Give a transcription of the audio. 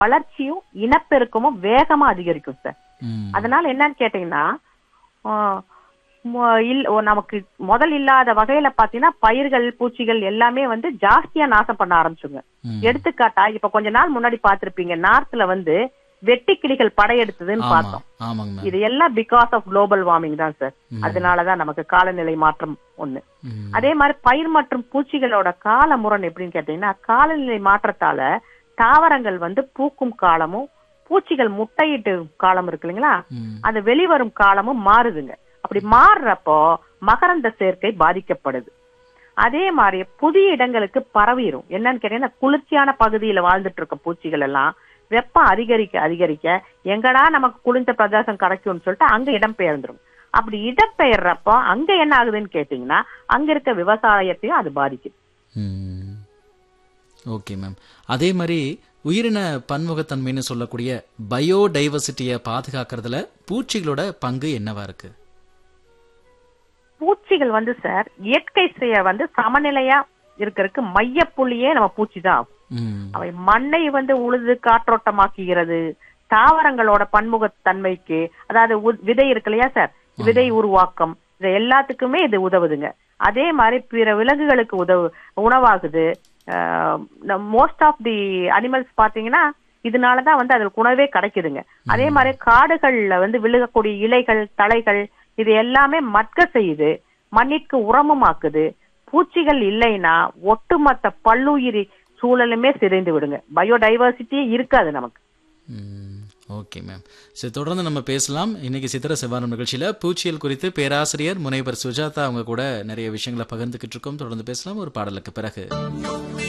வளர்ச்சியும் இனப்பெருக்கமும் வேகமா அதிகரிக்கும் சார் ம். அதனால என்னன்னு கேட்டீங்கன்னா ஆஹ் மொ- இல்- ஓ, நமக்கு முதல் இல்லாத வகையில பாத்தீங்கன்னா பயிர்கள் பூச்சிகள் எல்லாமே வந்து ஜாஸ்தியா நாசம் பண்ண ஆரம்பிச்சுங்க ம். எடுத்துக்காட்டா இப்ப கொஞ்ச நாள் முன்னாடி பாத்திருப்பீங்க நார்த்ல வந்து வெட்டி கிளிகள் படையெடுத்ததுன்னு ஆமா பார்த்தோம் ஆமாங்க மேம் இது எல்லாம் பிகாஸ் ஆஃப் குளோபல் வார்மிங் தான் சார் ம். அதனாலதான் நமக்கு காலநிலை மாற்றம் ஒண்ணு ம். அதே மாதிரி பயிர் மற்றும் பூச்சிகளோட கால முரண் எப்படின்னு கேட்டீங்கன்னா காலநிலை மாற்றத்தால தாவரங்கள் வந்து பூக்கும் காலமும் பூச்சிகள் முட்டையிட்டு காலம் இருக்கு இல்லைங்களா ம். அது வெளிவரும் காலமும் மாறுதுங்க அப்படி மாறுறப்போ மகரந்த சேர்க்கை பாதிக்கப்படுது அதே மாதிரி புதிய இடங்களுக்கு பரவிடும் என்னன்னு கேட்டீங்கன்னா குளிர்ச்சியான பகுதியில வாழ்ந்துட்டு இருக்க பூச்சிகள் எல்லாம் வெப்பம் அதிகரிக்க அதிகரிக்க எங்கடா நமக்கு குளிர்ந்த பிரதேசம் கிடைக்கும்னு சொல்லிட்டு அங்க இடம்பெயர்ந்துரும் அப்படி இடம்பெயர்றப்போ அங்க என்ன ஆகுதுன்னு கேட்டீங்கன்னா அங்க இருக்க விவசாயத்தையும் அது பாதிக்குது ம். ஓகே மேம் அதே மாதிரி உயிரின பன்முகத்தன்மைன்னு சொல்லக்கூடிய பயோடைவர்சிட்டியை பாதுகாக்கிறதுல பூச்சிகளோட பங்கு என்னவா இருக்கு பூச்சிகள் வந்து சார் இயற்கை செய்ய வந்து சமநிலையா இருக்கிறதுக்கு மையப்புள்ளியே நம்ம பூச்சி தான் ம். அவை மண்ணை வந்து உழுது காற்றோட்டமாக்குகிறது தாவரங்களோட பன்முகத்தன்மைக்கு அதாவது உ- விதை இருக்கு இல்லையா சார் விதை உருவாக்கம் இது எல்லாத்துக்குமே இது உதவுதுங்க அதே மாதிரி பிற விலங்குகளுக்கு உதவு உணவாகுது மோஸ்ட் ஆஃப் தி அனிமல்ஸ் பாத்தீங்கன்னா இதனாலதான் வந்து அதுக்கு உணவே கிடைக்குதுங்க அதே மாதிரி காடுகள்ல வந்து விழுகக்கூடிய இலைகள் தழைகள் இது எல்லாமே மட்க செய்யுது மண்ணிற்கு உரமுமாக்குது பூச்சிகள் இல்லைன்னா ஒட்டுமொத்த பல்லுயிரி சூழலுமே சிதைந்து விடுங்க பயோடைவர்சிட்டியே இருக்காது நமக்கு ம். ஓகே மேம் சரி தொடர்ந்து நம்ம பேசலாம் இன்னைக்கு சித்திர செவ்வானம் நிகழ்ச்சியில பூச்சியல் குறித்து பேராசிரியர் முனைவர் சுஜாதா அவங்க கூட நிறைய விஷயங்களை பகிர்ந்துக்கிட்டு இருக்கோம் தொடர்ந்து பேசலாம் ஒரு பாடலுக்கு பிறகு